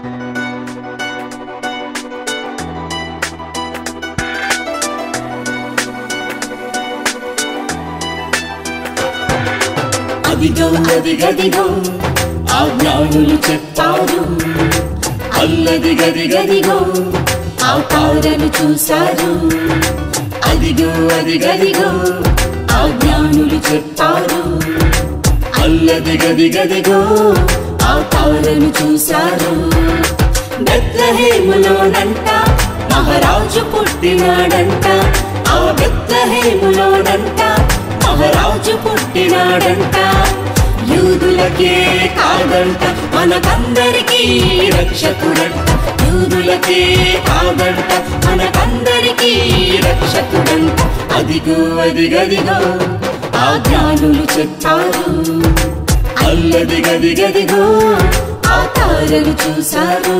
అదిగో అదిగదిగో ఆ జ్ఞానులు చెప్పారు అల్లది గదిగదిగో ఆ తారను చూశారు అదిగో అదిగదిగో ఆ జ్ఞానులు చెప్పారు అల్లది గదిగదిగో ఆ తారను చూశారు బెత్లహేములోనంట మహారాజు పుట్టినాడంట ఆ బెత్లహేములోనంట మహారాజు పుట్టినాడంట యూదులకే కాదంట మనకందరికీ రక్షకుడంట యూదులకే కాదంట మనకందరికీ రక్షకుడంట అదిగో అదిగదిగో ఆ జ్ఞానులు చెప్పారు అల్లది గదిగదిగో ఆ తారలు చూశారు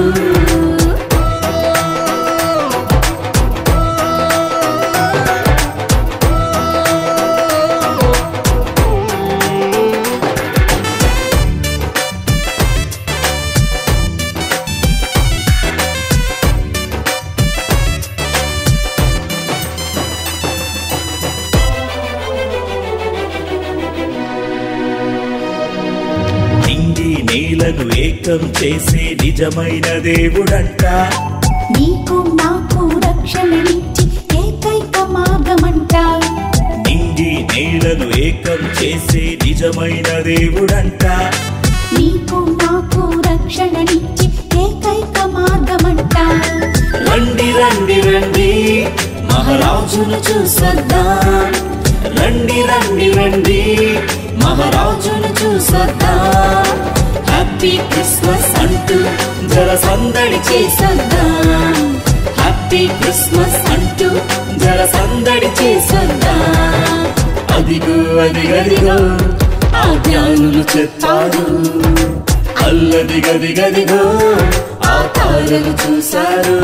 నింగి నేలను ఏకం చేసే నిజమైన దేవుడంట నీకు నాకు రక్షణనిచ్చి ఏకైక మార్గమంట నింగి నేలను ఏకం చేసే నిజమైన దేవుడంట నీకు నాకు రక్షణనిచ్చి ఏకైక మార్గమంట రండి రండి రండి మహారాజును చూసొద్దాం రండి రండి రండి మహారాజును చూసొద్దాం హ్యాపీ క్రిస్మస్ అంటూ జర సందడి చేసొద్దాం హ్యాపీ క్రిస్మస్ అంటూ జర సందడి చేసొద్దాం అదిగో అదిగదిగో ఆ జ్ఞానులు చెప్పారు అల్లది గదిగదిగో ఆ తారలు చూశారు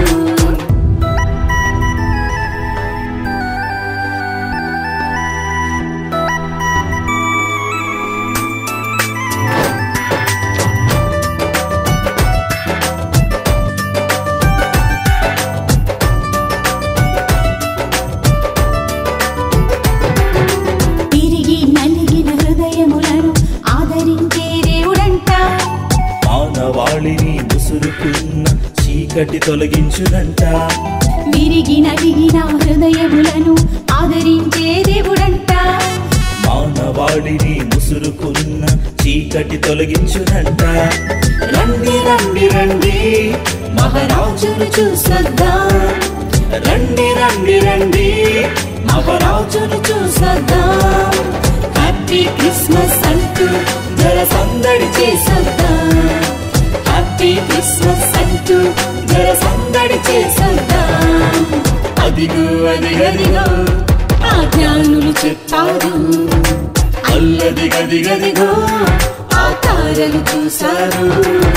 తిరిగి నలిగిన హృదయములను ఆదరించే దేవుడంట మానవాళిని ముసురుకున్న చీకటి తొలగించునంట విరిగి నలిగిన హృదయములను ఆదరించే దేవుడంట మానవాళిని ముసురుకున్న చీకటి తొలగించునంట రండి రండి రండి మహారాజును చూసొద్దాం రండి రండి రండి మహారాజును చూసొద్దాం హ్యాపీ క్రిస్మస్ అంటూ జర సందడి చేసొద్దాం హ్యాపీ క్రిస్మస్ అంటూ జర సందడి చేసొద్దాం అదిగో అదిగదిగో ఆ జ్ఞానులు చెప్పారు అల్లది గదిగదిగో ఆ తారలు చూశారు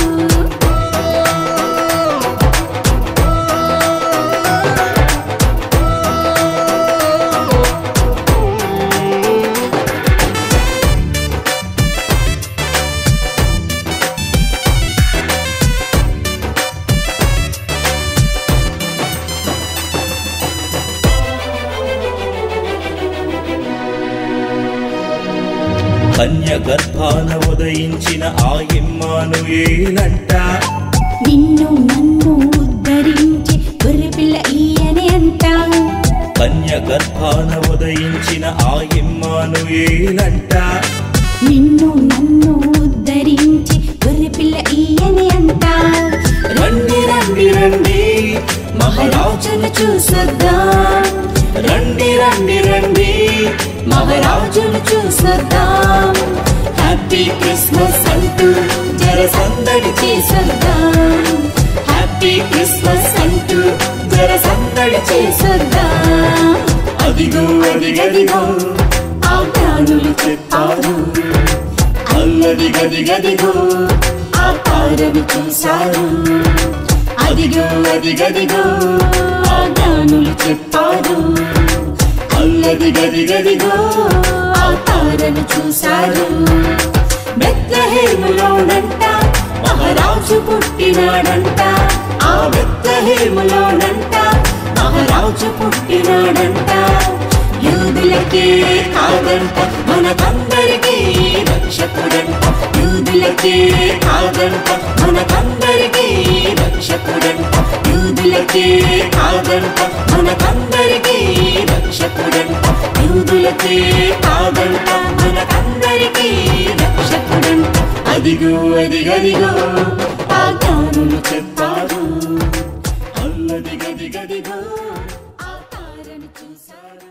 కన్య గర్భాన ఉదయించిన ఆ ఇమ్మాను ఏలంట నిన్ను నన్ను ఉద్ధరించి గొర్రెపిల్ల ఈయనే అంట కన్య గర్భాన ఉదయించిన ఆ ఇమ్మాను ఏలంట నిన్ను నన్ను ఉద్ధరించి గొర్రెపిల్ల ఈయనే అంట రండి రండి రండి మహారాజును చూసొద్దాం రండి రండి రండి మహారాజును చూసొద్దాం హ్యాపీ క్రిస్మస్ అంటూ జర సందడి చేసొద్దాం హ్యాపీ క్రిస్మస్ అంటూ జర సందడి చేసొద్దాం అదిగో అదిగదిగో ఆ జ్ఞానులు చెప్పారు అల్లది గదిగదిగో ఆ తారను చూశారు అదిగో అదిగదిగో ఆ జ్ఞానులు చెప్పారు అల్లది గదిగదిగో ఆ తారను చూశారు బెత్లహేములోనంట మహారాజు పుట్టినాడంట ఆ బెత్తహేములోనంట మహారాజు పుట్టినాడంట యూదులకే కాదంట మనకందరికీ రక్షకుడంట యూదులకే కాదంట మనకందరికీ రక్షకుడంట యూదులకే కాదంట మనకందరికీ రక్షకుడంట యూదులకే కాదంట మనకందరికీ రక్షకుడంట అదిగో అదిగదిగో ఆ జ్ఞానులు చెప్పారు అల్లదిగదిగదిగో ఆ తారను చూశారు